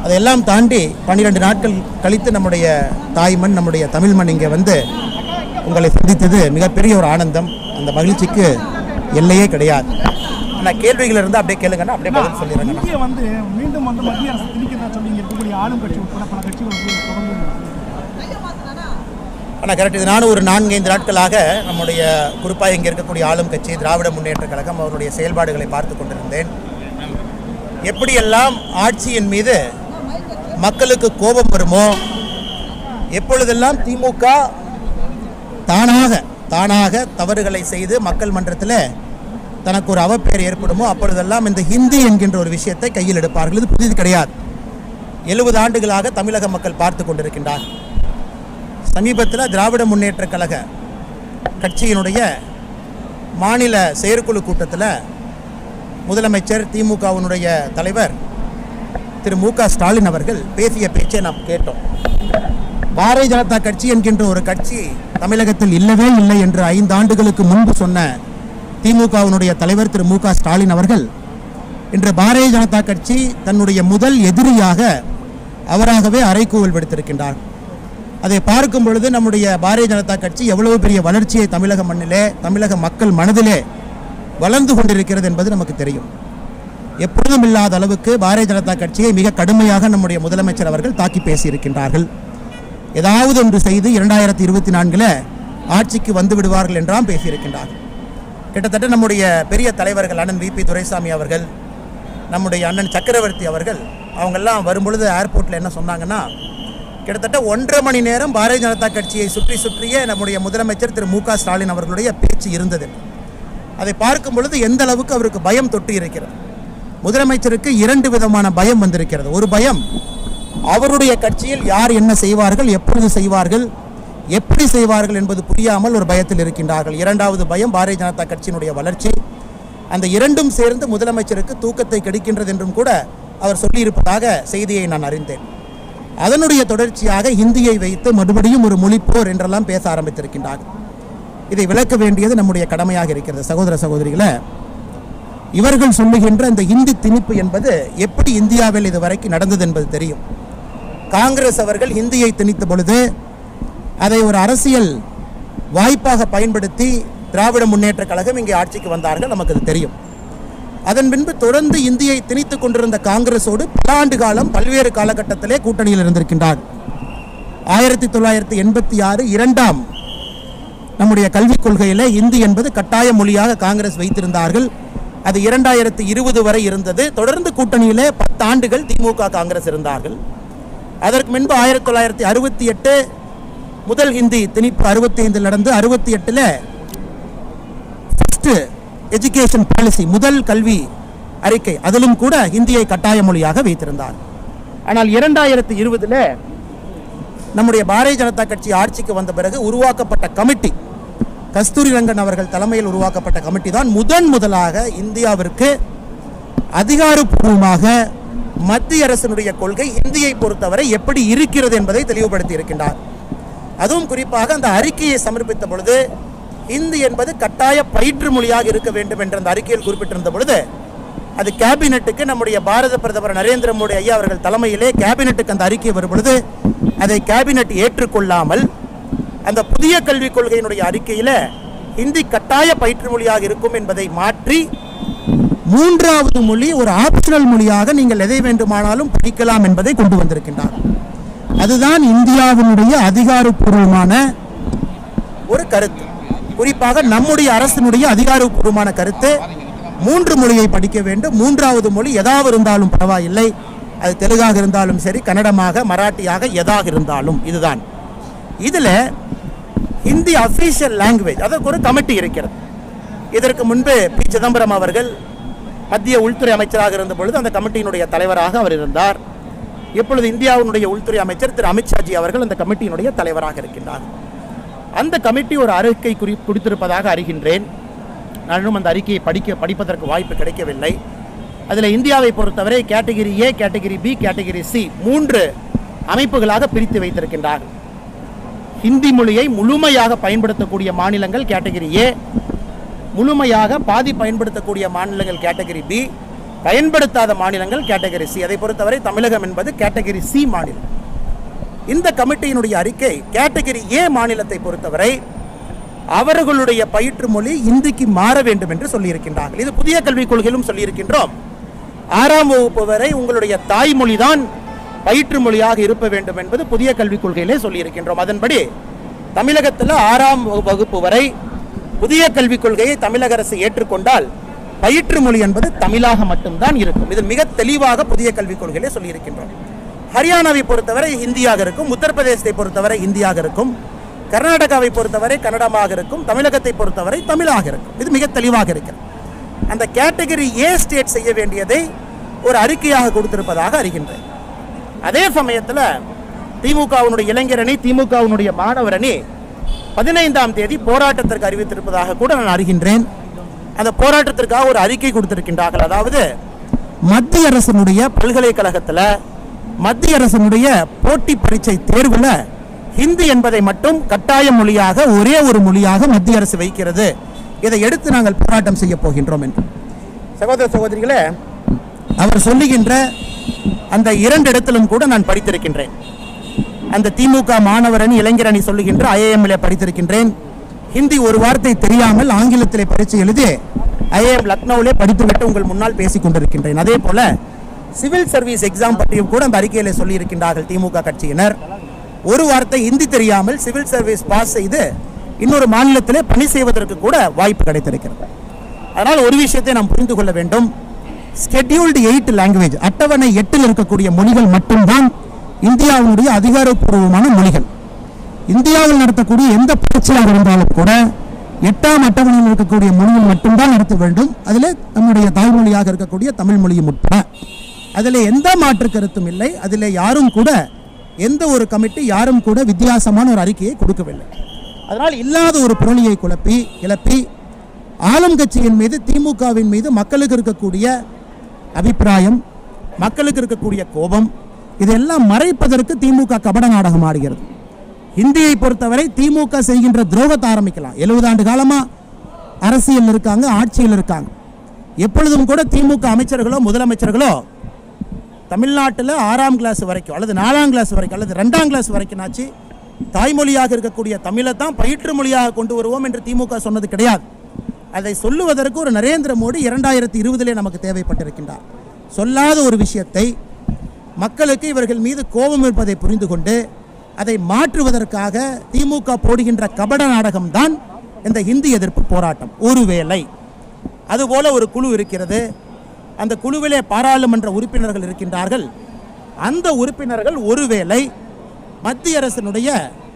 அதையெல்லாம் தாண்டி பன்னிரெண்டு நாட்கள் கழித்து நம்முடைய தாய்மண் நம்முடைய தமிழ் மண் இங்கே வந்து உங்களை சந்தித்தது மிகப்பெரிய ஒரு ஆனந்தம் அந்த மகிழ்ச்சிக்கு எல்லையே கிடையாது ஆனால் கேள்விகள் இருந்தால் அப்படியே கேளுங்கண்ணா அப்படியே பதில் சொல்லிடுறேங்கண்ணா இந்திய வந்து மீண்டும் வந்து மத்திய அரசு திணிக்கிறதா சொல்லி இங்க இருக்கக்கூடிய ஆளும் கட்சி உட்பட பல கட்சிகள் வந்து தொடர்ந்து ஆனால் கரெக்ட் இது நானும் ஒரு நான்கு ஐந்து நாட்களாக நம்முடைய குறிப்பாக இங்கே இருக்கக்கூடிய ஆளும் கட்சி திராவிட முன்னேற்ற கழகம் அவருடைய செயல்பாடுகளை பார்த்து கொண்டிருந்தேன் எப்படியெல்லாம் ஆட்சியின் மீது மக்களுக்கு கோபம் வருமோ எப்பொழுதெல்லாம் திமுக தானாக தானாக தவறுகளை செய்து மக்கள் மன்றத்தில் தனக்கு ஒரு அவப்பெயர் ஏற்படுமோ அப்பொழுதெல்லாம் இந்த ஹிந்தி என்கின்ற ஒரு விஷயத்தை கையில் எடுப்பார்கள் இது புதிது கிடையாது எழுபது ஆண்டுகளாக தமிழக மக்கள் பார்த்து கொண்டிருக்கின்றார் சமீபத்தில் திராவிட முன்னேற்ற கழக கட்சியினுடைய மாநில செயற்குழு கூட்டத்தில் முதலமைச்சர் திமுகவினுடைய தலைவர் திரு மு க ஸ்டாலின் அவர்கள் பேசிய பேச்சை நாம் கேட்டோம் பாரதிய ஜனதா கட்சி என்கின்ற ஒரு கட்சி தமிழகத்தில் இல்லவே இல்லை என்று ஐந்து ஆண்டுகளுக்கு முன்பு சொன்ன திமுகவினுடைய தலைவர் திரு மு க ஸ்டாலின் அவர்கள் இன்று பாரதிய ஜனதா கட்சி தன்னுடைய முதல் எதிரியாக அவராகவே அறைகூவல் விடுத்திருக்கின்றார் அதை பார்க்கும் பொழுது நம்முடைய பாரதிய ஜனதா கட்சி எவ்வளவு பெரிய வளர்ச்சியை தமிழக மண்ணிலே தமிழக மக்கள் மனதிலே வளர்ந்து கொண்டிருக்கிறது என்பது நமக்கு தெரியும் எப்பொழுதும் இல்லாத அளவுக்கு பாரதிய ஜனதா கட்சியை மிக கடுமையாக நம்முடைய முதலமைச்சர் அவர்கள் தாக்கி பேசியிருக்கின்றார்கள் ஏதாவது ஒன்று செய்து இரண்டாயிரத்தி இருபத்தி நான்கில் ஆட்சிக்கு வந்து விடுவார்கள் என்றாம் பேசியிருக்கின்றார்கள் கிட்டத்தட்ட நம்முடைய பெரிய தலைவர்கள் அண்ணன் விபி துரைசாமி அவர்கள் நம்முடைய அண்ணன் சக்கரவர்த்தி அவர்கள் அவங்கெல்லாம் வரும்பொழுது ஏர்போர்ட்டில் என்ன சொன்னாங்கன்னா கிட்டத்தட்ட ஒன்றரை மணி நேரம் பாரதிய ஜனதா கட்சியை சுற்றி சுற்றியே நம்முடைய முதலமைச்சர் திரு மு க ஸ்டாலின் அவர்களுடைய பேச்சு இருந்தது அதை பார்க்கும் பொழுது எந்த அளவுக்கு அவருக்கு பயம் தொட்டு இருக்கிறது முதலமைச்சருக்கு இரண்டு விதமான பயம் வந்திருக்கிறது ஒரு பயம் அவருடைய கட்சியில் யார் என்ன செய்வார்கள் எப்பொழுது செய்வார்கள் எப்படி செய்வார்கள் என்பது புரியாமல் ஒரு பயத்தில் இருக்கின்றார்கள் இரண்டாவது பயம் பாரதிய ஜனதா கட்சியினுடைய வளர்ச்சி அந்த இரண்டும் சேர்ந்து முதலமைச்சருக்கு தூக்கத்தை கெடுக்கின்றது என்றும் கூட அவர் சொல்லியிருப்பதாக செய்தியை நான் அறிந்தேன் அதனுடைய தொடர்ச்சியாக ஹிந்தியை வைத்து மறுபடியும் ஒரு மொழிப்போர் என்றெல்லாம் பேச ஆரம்பித்திருக்கின்றார்கள் இதை விளக்க வேண்டியது நம்முடைய கடமையாக இருக்கிறது சகோதர சகோதரிகளே இவர்கள் சொல்லுகின்ற இந்த இந்தி திணிப்பு என்பது எப்படி இந்தியாவில் இதுவரைக்கும் நடந்தது என்பது தெரியும் காங்கிரஸ் அவர்கள் ஹிந்தியை திணித்த பொழுது அதை ஒரு அரசியல் வாய்ப்பாக பயன்படுத்தி திராவிட முன்னேற்ற கழகம் இங்கே ஆட்சிக்கு வந்தார்கள் நமக்கு அது தெரியும் அதன் பின்பு தொடர்ந்து இந்தியை திணித்துக் கொண்டிருந்த காங்கிரஸோடு பல ஆண்டு காலம் பல்வேறு காலகட்டத்திலே கூட்டணியில் இருந்திருக்கின்றார் ஆயிரத்தி தொள்ளாயிரத்தி எண்பத்தி ஆறு இரண்டாம் நம்முடைய கல்விக் கொள்கையிலே இந்தி என்பது கட்டாய மொழியாக காங்கிரஸ் வைத்திருந்தார்கள் அது இரண்டாயிரத்தி இருபது வரை இருந்தது தொடர்ந்து கூட்டணியிலே பத்து ஆண்டுகள் திமுக காங்கிரஸ் இருந்தார்கள் அதற்கு முன்பு ஆயிரத்தி தொள்ளாயிரத்தி அறுபத்தி எட்டு முதல் ஹிந்தி திணிப்பு அறுபத்தி ஐந்தில் நடந்து அறுபத்தி எட்டில் ஃபஸ்ட்டு எஜுகேஷன் பாலிசி முதல் கல்வி அறிக்கை அதிலும் கூட ஹிந்தியை கட்டாய மொழியாக வைத்திருந்தார் ஆனால் இரண்டாயிரத்தி இருபதில் நம்முடைய பாரதிய ஜனதா கட்சி ஆட்சிக்கு வந்த பிறகு உருவாக்கப்பட்ட கமிட்டி கஸ்தூரி ரங்கன் அவர்கள் தலைமையில் உருவாக்கப்பட்ட கமிட்டி தான் முதன் முதலாக இந்தியாவிற்கு அதிகாரப்பூர்வமாக மத்திய அரசினுடைய கொள்கை இந்தியை பொறுத்தவரை எப்படி இருக்கிறது என்பதை தெளிவுபடுத்தி இருக்கின்றார் அதுவும் குறிப்பாக அந்த அறிக்கையை சமர்ப்பித்த பொழுது இந்தி என்பது கட்டாய பயிற்று மொழியாக இருக்க வேண்டும் என்ற அந்த அறிக்கையில் குறிப்பிட்டிருந்த பொழுது அது கேபினெட்டுக்கு நம்முடைய பாரத பிரதமர் நரேந்திர மோடி ஐயா அவர்கள் தலைமையிலே கேபினெட்டுக்கு அந்த அறிக்கை வரும் பொழுது அதை கேபினெட் ஏற்றுக்கொள்ளாமல் அந்த புதிய கல்விக் கொள்கையினுடைய அறிக்கையில ஹிந்தி கட்டாய பயிற்று மொழியாக இருக்கும் என்பதை மாற்றி மூன்றாவது மொழி ஒரு ஆப்ஷனல் மொழியாக நீங்கள் எதை வேண்டுமானாலும் படிக்கலாம் என்பதை கொண்டு வந்திருக்கின்றார் அதுதான் இந்தியாவினுடைய அதிகாரப்பூர்வமான ஒரு கருத்து குறிப்பாக நம்முடைய அரசினுடைய அதிகாரப்பூர்வமான கருத்து மூன்று மொழியை படிக்க வேண்டும் மூன்றாவது மொழி எதாவது இருந்தாலும் பரவாயில்லை அது தெலுங்காக இருந்தாலும் சரி கன்னடமாக மராட்டியாக எதாக இருந்தாலும் இதுதான் இதில் ஹிந்தி அஃபீஷியல் லாங்குவேஜ் அதற்கு ஒரு கமிட்டி இருக்கிறது இதற்கு முன்பு பி சிதம்பரம் அவர்கள் மத்திய உள்துறை அமைச்சராக இருந்த பொழுது அந்த கமிட்டியினுடைய தலைவராக அவர் இருந்தார் இப்பொழுது இந்தியாவினுடைய உள்துறை அமைச்சர் திரு அமித்ஷாஜி அவர்கள் அந்த கமிட்டியினுடைய தலைவராக இருக்கின்றார் அந்த கமிட்டி ஒரு அறிக்கை குறி கொடுத்திருப்பதாக அறிகின்றேன் நானும் அந்த அறிக்கையை படிக்க படிப்பதற்கு வாய்ப்பு கிடைக்கவில்லை அதில் இந்தியாவை பொறுத்தவரை category A category B category C மூன்று அமைப்புகளாக பிரித்து வைத்திருக்கின்றார்கள் ஹிந்தி மொழியை முழுமையாக பயன்படுத்தக்கூடிய மாநிலங்கள் கேட்டகிரி ஏ முழுமையாக பாதி பயன்படுத்தக்கூடிய மாநிலங்கள் கேட்டகிரி பி பயன்படுத்தாத மாநிலங்கள் கேட்டகரி சி அதை பொறுத்தவரை தமிழகம் என்பது கேட்டகரி சி மாநிலம் இந்த கமிட்டியினுடைய அறிக்கை கேட்டகரி ஏ மாநிலத்தை பொறுத்தவரை அவர்களுடைய பயிற்று மொழி இந்திக்கு மாற வேண்டும் என்று சொல்லியிருக்கின்றார்கள் இது புதிய கல்விக் கொள்கையிலும் சொல்லியிருக்கின்றோம் ஆறாம் வகுப்பு வரை உங்களுடைய தாய்மொழி தான் பயிற்று மொழியாக இருக்க வேண்டும் என்பது புதிய கல்விக் கொள்கையிலே சொல்லியிருக்கின்றோம் அதன்படி தமிழகத்தில் ஆறாம் வகு- வகுப்பு வரை புதிய கல்விக் கொள்கையை தமிழக அரசு ஏற்றுக்கொண்டால் பயிற்று மொழி என்பது தமிழாக மட்டும்தான் இருக்கும் இது மிக தெளிவாக புதிய கல்விக் கொள்கையிலே சொல்லியிருக்கின்றோம் ஹரியானாவை பொறுத்தவரை ஹிந்தியாக இருக்கும் உத்தரப்பிரதேசத்தை பொறுத்தவரை ஹிந்தியாக இருக்கும் கர்நாடகாவை பொறுத்தவரை கன்னடமாக இருக்கும் தமிழகத்தை பொறுத்தவரை தமிழாக இருக்கும் இது மிக தெளிவாக இருக்கிறது அந்த கேட்டகரி ஏ ஸ்டேட் செய்ய வேண்டியதை ஒரு அறிக்கையாக கொடுத்திருப்பதாக அறிகின்றேன் அதே சமயத்தில் திமுகவினுடைய இளைஞர் அணி திமுகவினுடைய மாணவர் அணி பதினைந்தாம் தேதி போராட்டத்திற்கு அறிவித்திருப்பதாக கூட நான் அறிகின்றேன் அந்த போராட்டத்திற்காக ஒரு அறிக்கை கொடுத்திருக்கின்றார்கள் அதாவது மத்திய அரசினுடைய பல்கலைக்கழகத்தில் மத்திய அரசினுடைய போட்டி பரீட்சை தேர்வில் ஹிந்தி என்பதை மட்டும் கட்டாய மொழியாக ஒரே ஒரு மொழியாக மத்திய அரசு வைக்கிறது இதை எடுத்து நாங்கள் போராட்டம் செய்ய போகின்றோம் என்று சகோதர சகோதரிகளே அவர் சொல்லுகின்ற அந்த இரண்டு இடத்திலும் கூட நான் படித்திருக்கின்றேன் அந்த திமுக மாணவர் அணி இளைஞர் அணி சொல்லுகின்ற ஐஏஎம்ல படித்திருக்கின்றேன் ஹிந்தி ஒரு வார்த்தை தெரியாமல் ஆங்கிலத்திலே பரீட்சை எழுதி ஐஏஎம் லக்னோவிலே படித்துவிட்டு உங்கள் முன்னால் பேசிக் கொண்டிருக்கின்றேன் அதே போல சிவில் சர்வீஸ் எக்ஸாம் பற்றியும் கூட அந்த அறிக்கையிலே சொல்லியிருக்கின்றார்கள் திமுக கட்சியினர் ஒரு வார்த்தை ஹிந்தி தெரியாமல் சிவில் சர்வீஸ் பாஸ் செய்து இன்னொரு மாநிலத்திலே பணி செய்வதற்கு கூட வாய்ப்பு கிடைத்திருக்கிறது அதனால் ஒரு விஷயத்தை நாம் புரிந்து கொள்ள வேண்டும் ஸ்கெட்யூல்டு எயிட் லாங்குவேஜ் அட்டவணை எட்டில் இருக்கக்கூடிய மொழிகள் மட்டும்தான் இந்தியாவினுடைய அதிகாரப்பூர்வமான மொழிகள் இந்தியாவில் நடத்தக்கூடிய எந்த பரீட்சையாக இருந்தாலும் கூட எட்டாம் அட்டவணையில் இருக்கக்கூடிய மொழிகள் மட்டும்தான் நடத்த வேண்டும் அதில் நம்முடைய தாய்மொழியாக இருக்கக்கூடிய தமிழ் மொழியும் உட்பட அதில் எந்த மாற்று கருத்தும் இல்லை அதில் யாரும் கூட எந்த ஒரு கமிட்டி யாரும் கூட வித்தியாசமான ஒரு அறிக்கையை கொடுக்கவில்லை அதனால் இல்லாத ஒரு புரளியை குழப்பி கிளப்பி ஆளும் கட்சியின் மீது திமுகவின் மீது மக்களுக்கு இருக்கக்கூடிய அபிப்பிராயம் மக்களுக்கு இருக்கக்கூடிய கோபம் இதெல்லாம் மறைப்பதற்கு திமுக கபட நாடகம் ஆடுகிறது இந்தியை பொறுத்தவரை திமுக செய்கின்ற துரோகத்தை ஆரம்பிக்கலாம் எழுபது ஆண்டு காலமா அரசியல் இருக்காங்க ஆட்சியில் இருக்காங்க எப்பொழுதும் கூட திமுக அமைச்சர்களோ முதலமைச்சர்களோ தமிழ்நாட்டில் ஆறாம் கிளாஸ் வரைக்கும் அல்லது நாலாம் கிளாஸ் வரைக்கும் அல்லது ரெண்டாம் கிளாஸ் வரைக்கும் ஆச்சு தாய்மொழியாக இருக்கக்கூடிய தமிழை தான் பயிற்று மொழியாக கொண்டு வருவோம் என்று திமுக சொன்னது கிடையாது அதை சொல்லுவதற்கு ஒரு நரேந்திர மோடி இரண்டாயிரத்தி இருபதிலே நமக்கு தேவைப்பட்டிருக்கின்றார் சொல்லாத ஒரு விஷயத்தை மக்களுக்கு இவர்கள் மீது கோபம் இருப்பதை புரிந்து கொண்டு அதை மாற்றுவதற்காக திமுக போடுகின்ற கபட நாடகம்தான் இந்த ஹிந்தி எதிர்ப்பு போராட்டம் ஒருவேளை அதுபோல ஒரு குழு இருக்கிறது அந்த குழுவிலே பாராளுமன்ற உறுப்பினர்கள் இருக்கின்றார்கள் அந்த உறுப்பினர்கள் ஒருவேளை மத்திய அரசினுடைய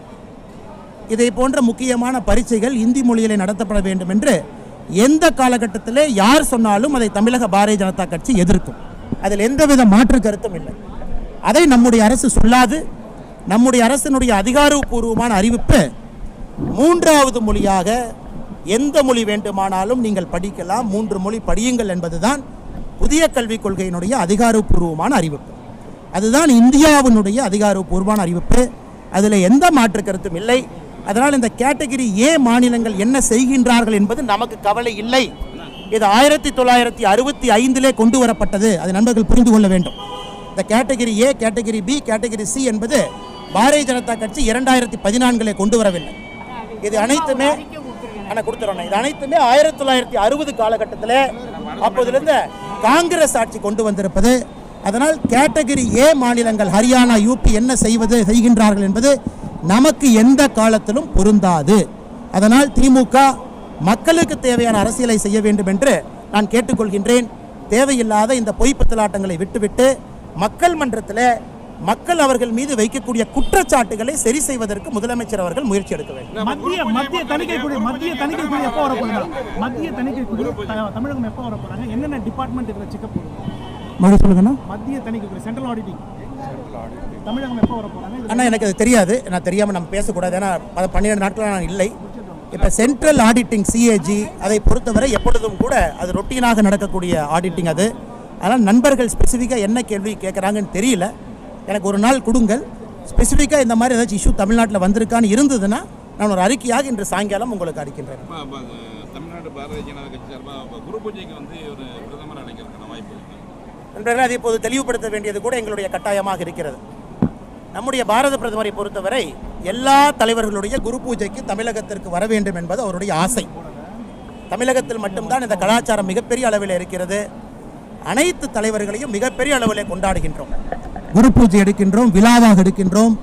இதை போன்ற முக்கியமான பரீட்சைகள் இந்தி மொழியிலே நடத்தப்பட வேண்டும் என்று எந்த காலகட்டத்திலே யார் சொன்னாலும் அதை தமிழக பாரதிய ஜனதா கட்சி எதிர்க்கும் அதில் எந்தவித மாற்று கருத்தும் இல்லை அதை நம்முடைய அரசு சொல்லாது நம்முடைய அரசினுடைய அதிகாரப்பூர்வமான அறிவிப்பு மூன்றாவது மொழியாக எந்த மொழி வேண்டுமானாலும் நீங்கள் படிக்கலாம் மூன்று மொழி படியுங்கள் என்பதுதான் புதிய கல்விக் கொள்கையினுடைய அதிகாரப்பூர்வமான அறிவிப்பு அதுதான் இந்தியாவினுடைய அதிகாரப்பூர்வமான அறிவிப்பு அதில் எந்த மாற்று கருத்தும் இல்லை அதனால் இந்த கேட்டகரி ஏ மாநிலங்கள் என்ன செய்கின்றார்கள் என்பது நமக்கு கவலை இல்லை இது ஆயிரத்தி தொள்ளாயிரத்தி அறுபத்தி ஐந்திலே கொண்டு வரப்பட்டது அதை நண்பர்கள் புரிந்து கொள்ள வேண்டும் இந்த category A category B category C என்பது பாரதிய ஜனதா கட்சி இரண்டாயிரத்தி பதினான்கிலே கொண்டு வரவில்லை இது அனைத்துமே ஆனால் கொடுத்துறோம் இது அனைத்துமே ஆயிரத்தி தொள்ளாயிரத்தி அறுபது காலகட்டத்தில் அப்போதிலிருந்து காங்கிரஸ் ஆட்சி கொண்டு வந்திருப்பது அதனால் கேட்டகரி ஏ மாநிலங்கள் ஹரியானா யூபி என்ன செய்வது செய்கின்றார்கள் என்பது நமக்கு எந்த காலத்திலும் பொருந்தாது அதனால் திமுக மக்களுக்கு தேவையான அரசியலை செய்ய வேண்டும் என்று நான் கேட்டுக்கொள்கின்றேன் தேவையில்லாத இந்த பொய் பித்தலாட்டங்களை விட்டுவிட்டு மக்கள் மன்றத்தில் மக்கள் அவர்கள் மீது வைக்கக்கூடிய குற்றச்சாட்டுகளை சரி செய்வதற்கு முதலமைச்சர் அவர்கள் முயற்சி எடுக்க வேண்டும் மத்திய மத்திய தணிக்கை குழு மத்திய தணிக்கை குழு எப்போ வர போறாங்க மத்திய தணிக்கை குழு த- தமிழகம் எப்போ வர போறாங்க என்னென்ன டிபார்ட்மெண்ட் இதுல செக்அப் போடுங்க மறுபடியும் சொல்லுங்கண்ணா மத்திய தணிக்கை குழு சென்ட்ரல் ஆடிட்டிங் தமிழகம் எப்போ வர போறாங்க இதுல அண்ணா எனக்கு அது தெரியாது நான் தெரியாமல் நம்ம பேசக்கூடாது ஏன்னா ப- பன்னிரண்டு நாட்கள் நான் இல்லை இப்போ சென்ட்ரல் ஆடிட்டிங் சிஏஜி அதை பொறுத்தவரை எப்பொழுதும் கூட அது ரொட்டீனாக நடக்கக்கூடிய ஆடிட்டிங் அது அதனால் நண்பர்கள் ஸ்பெசிஃபிக்காக என்ன கேள்வி கேட்குறாங்கன்னு தெரியல எனக்கு ஒரு நாள் கொடுங்கள் ஸ்பெசிஃபிக்காக இந்த மாதிரி ஏதாச்சும் இஷ்யூ தமிழ்நாட்டில் வந்திருக்கான்னு இருந்ததுன்னா நான் ஒரு அறிக்கையாக இன்று சாயங்காலம் உங்களுக்கு அளிக்கின்றேன் இப்போ தமிழ்நாடு பாரதிய ஜனதா கட்சி சார்பாக குரு பூஜைக்கு வந்து ஒரு பிரதமர் அழைக்கிறதுக்கான வாய்ப்பு இருக்கு நண்பர்களே அதை இப்போது தெளிவுபடுத்த வேண்டியது கூட எங்களுடைய கட்டாயமாக இருக்கிறது நம்முடைய பாரத பிரதமரை பொறுத்தவரை எல்லா தலைவர்களுடைய குரு பூஜைக்கு தமிழகத்திற்கு வர வேண்டும் என்பது அவருடைய ஆசை தமிழகத்தில் மட்டும்தான் இந்த கலாச்சாரம் மிகப்பெரிய அளவில் இருக்கிறது அனைத்து தலைவர்களையும் மிகப்பெரிய அளவில் கொண்டாடுகின்றோம் குரு பூஜை எடுக்கின்றோம் விழாவாக எடுக்கின்றோம்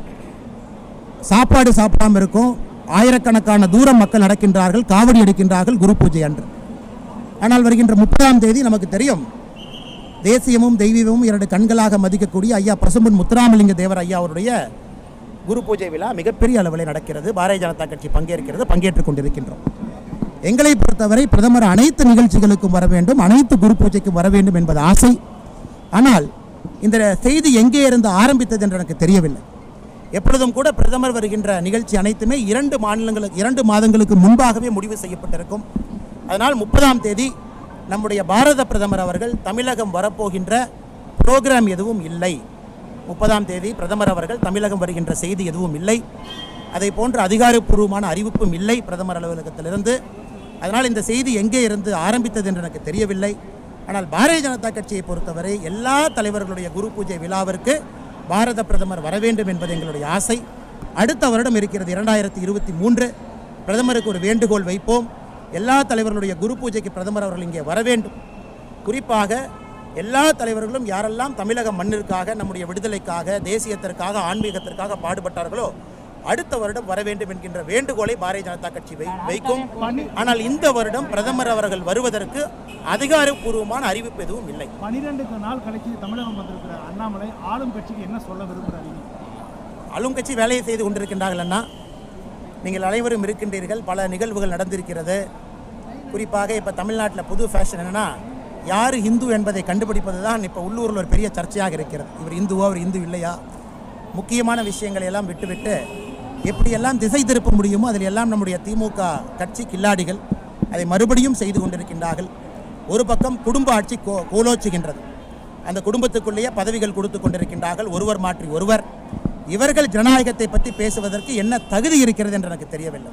சாப்பாடு சாப்பிடாம இருக்கும் ஆயிரக்கணக்கான தூரம் மக்கள் நடக்கின்றார்கள் காவடி எடுக்கின்றார்கள் குரு பூஜை அன்று ஆனால் வருகின்ற முப்பதாம் தேதி நமக்கு தெரியும் தேசியமும் தெய்வீகமும் இரண்டு கண்களாக மதிக்கக்கூடிய ஐயா பசும்பன் முத்துராமலிங்க தேவர் ஐயா அவருடைய குரு பூஜை விழா மிகப்பெரிய அளவில் நடக்கிறது பாரதிய ஜனதா கட்சி பங்கேற்கிறது பங்கேற்றுக் கொண்டிருக்கின்றோம் எங்களை பொறுத்தவரை பிரதமர் அனைத்து நிகழ்ச்சிகளுக்கும் வர வேண்டும் அனைத்து குரு பூஜைக்கும் வர வேண்டும் என்பது ஆசை ஆனால் இந்த செய்தி எங்கே இருந்து ஆரம்பித்தது என்று எனக்கு தெரியவில்லை எப்பொழுதும் கூட பிரதமர் வருகின்ற நிகழ்ச்சி அனைத்துமே இரண்டு மாநிலங்களுக்கு இரண்டு மாதங்களுக்கு முன்பாகவே முடிவு செய்யப்பட்டிருக்கும் அதனால் முப்பதாம் தேதி நம்முடைய பாரத பிரதமர் அவர்கள் தமிழகம் வரப்போகின்ற புரோகிராம் எதுவும் இல்லை முப்பதாம் தேதி பிரதமர் அவர்கள் தமிழகம் வருகின்ற செய்தி எதுவும் இல்லை அதை போன்ற அதிகாரப்பூர்வமான அறிவிப்பும் இல்லை பிரதமர் அலுவலகத்திலிருந்து அதனால் இந்த செய்தி எங்கே இருந்து ஆரம்பித்தது என்று எனக்கு தெரியவில்லை ஆனால் பாரதிய ஜனதா கட்சியை பொறுத்தவரை எல்லா தலைவர்களுடைய குரு பூஜை விழாவிற்கு பாரத பிரதமர் வர வேண்டும் என்பது எங்களுடைய ஆசை அடுத்த வருடம் இருக்கிறது இரண்டாயிரத்தி இருபத்தி மூன்று பிரதமருக்கு ஒரு வேண்டுகோள் வைப்போம் எல்லா தலைவர்களுடைய குரு பூஜைக்கு பிரதமர் அவர்கள் இங்கே வர வேண்டும் குறிப்பாக எல்லா தலைவர்களும் யாரெல்லாம் தமிழக மண்ணிற்காக நம்முடைய விடுதலைக்காக தேசியத்திற்காக ஆன்மீகத்திற்காக பாடுபட்டார்களோ அடுத்த வருடம் வர வேண்டும் என்கின்ற வேண்டுகோளை பாரதிய ஜனதா கட்சி வை வைக்கும் ஆனால் இந்த வருடம் பிரதமர் அவர்கள் வருவதற்கு அதிகாரப்பூர்வமான அறிவிப்பு எதுவும் இல்லை பனிரெண்டு நாள் கழிச்சு தமிழகம் வந்திருக்கிற அண்ணாமலை ஆளும் கட்சிக்கு என்ன சொல்ல விரும்புறாரு ஆளும் கட்சி வேலையை செய்து கொண்டிருக்கின்றார்கள் அண்ணா நீங்கள் அனைவரும் இருக்கின்றீர்கள் பல நிகழ்வுகள் நடந்திருக்கிறது குறிப்பாக இப்போ தமிழ்நாட்டில் புது ஃபேஷன் என்னன்னா யார் இந்து என்பதை கண்டுபிடிப்பது தான் இப்போ உள்ளூரில் ஒரு பெரிய சர்ச்சையாக இருக்கிறது இவர் இந்துவா அவர் இந்து இல்லையா முக்கியமான விஷயங்களை எல்லாம் விட்டுவிட்டு எப்படியெல்லாம் திசை திருப்ப முடியுமோ அதில் எல்லாம் நம்முடைய திமுக கட்சி கில்லாடிகள் அதை மறுபடியும் செய்து கொண்டிருக்கின்றார்கள் ஒரு பக்கம் குடும்ப ஆட்சி கோ கோலோச்சுகின்றது அந்த குடும்பத்துக்குள்ளேயே பதவிகள் கொடுத்து கொண்டிருக்கின்றார்கள் ஒருவர் மாற்றி ஒருவர் இவர்கள் ஜனநாயகத்தை பற்றி பேசுவதற்கு என்ன தகுதி இருக்கிறது என்று எனக்கு தெரியவில்லை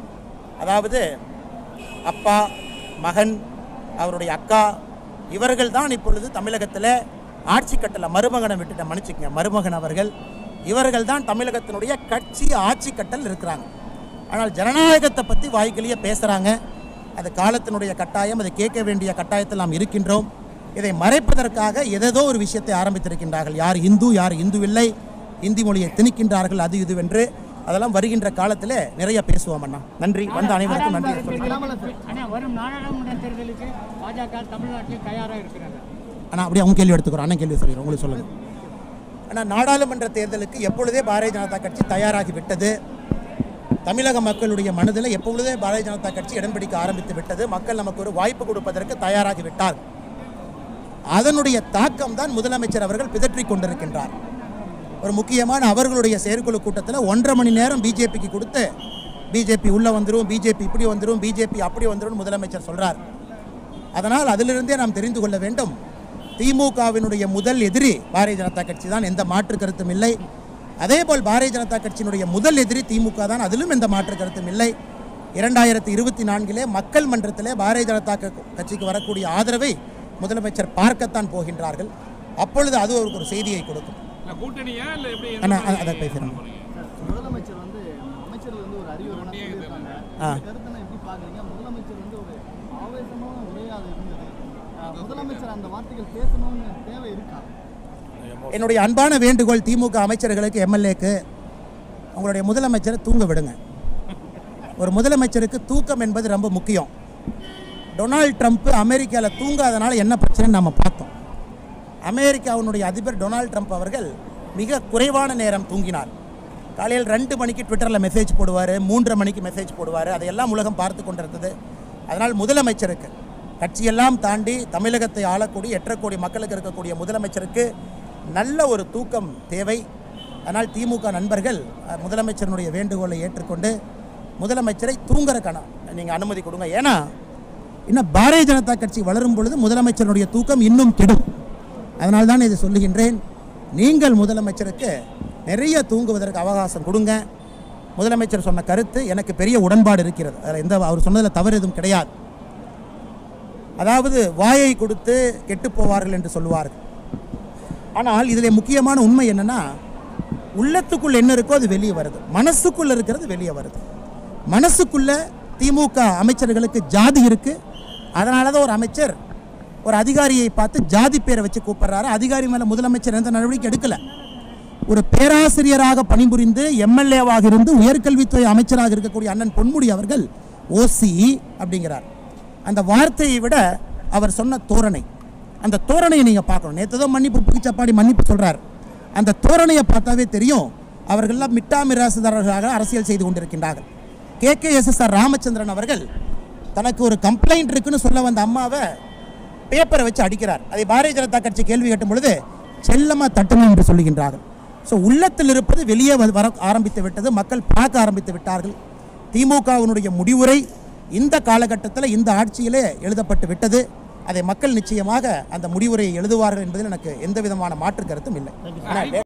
அதாவது அப்பா மகன் அவருடைய அக்கா இவர்கள் தான் இப்பொழுது தமிழகத்தில் ஆட்சி கட்டளை மருமகனை விட்டுட்ட மன்னிச்சுக்கங்க மருமகன் அவர்கள் இவர்கள் தான் தமிழகத்தினுடைய கட்சி ஆட்சி கட்டல் இருக்கிறாங்க ஆனால் ஜனநாயகத்தை பற்றி வாய்க்கிலேயே பேசுகிறாங்க அது காலத்தினுடைய கட்டாயம் அதை கேட்க வேண்டிய கட்டாயத்தில் நாம் இருக்கின்றோம் இதை மறைப்பதற்காக எதேதோ ஒரு விஷயத்தை ஆரம்பித்திருக்கின்றார்கள் யார் இந்து யார் இந்து இல்லை இந்தி மொழியை திணிக்கின்றார்கள் அது இதுவென்று அதெல்லாம் வருகின்ற காலத்தில் நிறைய பேசுவோம் அண்ணா நன்றி வந்த அனைவருக்கும் நன்றி சொல்லிக்கிறேன் ஆனால் வரும் நாடாளுமன்ற தேர்தலுக்கு பாஜக தமிழ்நாட்டில் தயாராக இருக்கிறாங்க அண்ணா அப்படியே அவங்க கேள்வி எடுத்துக்கிறோம் அண்ணன் கேள்வி சொல்லிடுறோம் உங்களுக்கு சொல்லுங்கள் ஆனால் நாடாளுமன்ற தேர்தலுக்கு எப்பொழுதே பாரதிய ஜனதா கட்சி தயாராகி விட்டது தமிழக மக்களுடைய மனதில் எப்பொழுதே பாரதிய ஜனதா கட்சி இடம் பிடிக்க ஆரம்பித்து விட்டது மக்கள் நமக்கு ஒரு வாய்ப்பு கொடுப்பதற்கு தயாராகி விட்டார் அதனுடைய தாக்கம் தான் முதலமைச்சர் அவர்கள் பிதற்றிக் கொண்டிருக்கின்றார் ஒரு முக்கியமான அவர்களுடைய செயற்குழு கூட்டத்தில் ஒன்றரை மணி நேரம் பிஜேபிக்கு கொடுத்து பிஜேபி உள்ளே வந்துடும் பிஜேபி இப்படி வந்துடும் பிஜேபி அப்படி வந்துடும் முதலமைச்சர் சொல்றார் அதனால் அதிலிருந்தே நாம் தெரிந்து கொள்ள வேண்டும் திமுகவினுடைய முதல் எதிரி பாரதிய ஜனதா கட்சி தான் எந்த மாற்று கருத்தும் இல்லை அதேபோல் பாரதிய ஜனதா கட்சியினுடைய முதல் எதிரி திமுக தான் அதிலும் எந்த மாற்று கருத்தும் இல்லை இரண்டாயிரத்தி இருபத்தி நான்கிலே மக்கள் மன்றத்திலே பாரதிய ஜனதா க- கட்சிக்கு வரக்கூடிய ஆதரவை முதலமைச்சர் பார்க்கத்தான் போகின்றார்கள் அப்பொழுது அது அவருக்கு ஒரு செய்தியை கொடுக்கும் இல்ல கூட்டணியா இல்ல எப்படி அண்ணா அ- அதை பேசுகிறேன் முதலமைச்சர் வந்து அமைச்சர்கள் வந்து ஒரு அறிவுரை சொல்லியிருக்காங்க ஆ. இந்த கருத்தை நான் எப்படி பார்க்குறீங்க முதலமைச்சர் வந்து ஒரு ஆவேசமான உரையாக இருந்தது ஆ, முதலமைச்சர் அந்த வார்த்தைகள் பேசணும்னு தேவை இருக்கா என்னுடைய அன்பான வேண்டுகோள் திமுக அமைச்சர்களுக்கு எம்எல்ஏக்கு உங்களுடைய முதலமைச்சரை தூங்க விடுங்க ஒரு முதலமைச்சருக்கு தூக்கம் என்பது ரொம்ப முக்கியம் டொனால்ட் ட்ரம்ப் அமெரிக்காவில் தூங்காதனால என்ன பிரச்சனைன்னு நம்ம பார்த்தோம் அமெரிக்காவினுடைய அதிபர் டொனால்ட் ட்ரம்ப் அவர்கள் மிக குறைவான நேரம் தூங்கினார் காலையில் ரெண்டு மணிக்கு ட்விட்டரில் மெசேஜ் போடுவார் மூன்றரை மணிக்கு மெசேஜ் போடுவார் அதையெல்லாம் உலகம் பார்த்து கொண்டிருந்தது அதனால் முதலமைச்சருக்கு கட்சியெல்லாம் தாண்டி தமிழகத்தை ஆளக்கூடிய எட்டரை கோடி மக்களுக்கு இருக்கக்கூடிய முதலமைச்சருக்கு நல்ல ஒரு தூக்கம் தேவை அதனால் திமுக நண்பர்கள் அஹ், முதலமைச்சரினுடைய வேண்டுகோளை ஏற்றுக்கொண்டு முதலமைச்சரை தூங்குற கணம் நீங்கள் அனுமதி கொடுங்க ஏன்னா இன்னும் பாரதிய ஜனதா கட்சி வளரும் பொழுது முதலமைச்சருடைய தூக்கம் இன்னும் கெடும் அதனால் தான் இதை சொல்லுகின்றேன் நீங்கள் முதலமைச்சருக்கு நிறைய தூங்குவதற்கு அவகாசம் கொடுங்க முதலமைச்சர் சொன்ன கருத்து எனக்கு பெரிய உடன்பாடு இருக்கிறது அதில் எந்த அவர் சொன்னதில் தவறு எதுவும் கிடையாது அதாவது வாயை கொடுத்து கெட்டு போவார்கள் என்று சொல்லுவார்கள் ஆனால் இதில் முக்கியமான உண்மை என்னன்னா உள்ளத்துக்குள்ள என்ன இருக்கோ அது வெளியே வருது மனசுக்குள்ள இருக்கிறது வெளியே வருது மனசுக்குள்ள திமுக அமைச்சர்களுக்கு ஜாதி இருக்கு அதனால தான் ஒரு அமைச்சர் ஒரு அதிகாரியை பார்த்து ஜாதி பேரை வச்சு கூப்பிடுறாரு அதிகாரி மேலே முதலமைச்சர் எந்த நடவடிக்கை எடுக்கல ஒரு பேராசிரியராக பணிபுரிந்து எம்எல்ஏவாக இருந்து உயர்கல்வித்துறை அமைச்சராக இருக்கக்கூடிய அண்ணன் பொன்முடி அவர்கள் ஓசி அப்படிங்கிறார் அந்த வார்த்தையை விட அவர் சொன்ன தோரணை அந்த தோரணையை நீங்கள் பார்க்கணும் நேற்று தான் மன்னிப்பு புகிச்சப்பாடி மன்னிப்பு சொல்றார் அந்த தோரணையை பார்த்தாவே தெரியும் அவர்கள்லாம் மிட்டாமிராசுதாரர்களாக அரசியல் செய்து கொண்டிருக்கின்றார்கள் K K S S R Ramachandran அவர்கள் தனக்கு ஒரு கம்ப்ளைண்ட் இருக்குன்னு சொல்ல வந்த அம்மாவை பேப்பரை வச்சு அடிக்கிறார் அதை பாரதிய ஜனதா கட்சி கேள்வி கேட்டும் பொழுது செல்லமாக தட்டணும் என்று சொல்லுகின்றார்கள் ஸோ உள்ளத்தில் இருப்பது வெளியே வ- வர ஆரம்பித்து விட்டது மக்கள் பார்க்க ஆரம்பித்து விட்டார்கள் திமுகவினுடைய முடிவுரை இந்த காலகட்டத்தில் இந்த ஆட்சியிலே எழுதப்பட்டு விட்டது அதை மக்கள் நிச்சயமாக அந்த முடிவுரையை எழுதுவார்கள் என்பதில் எனக்கு எந்த விதமான மாற்று கருத்தும் இல்லை ஆனால்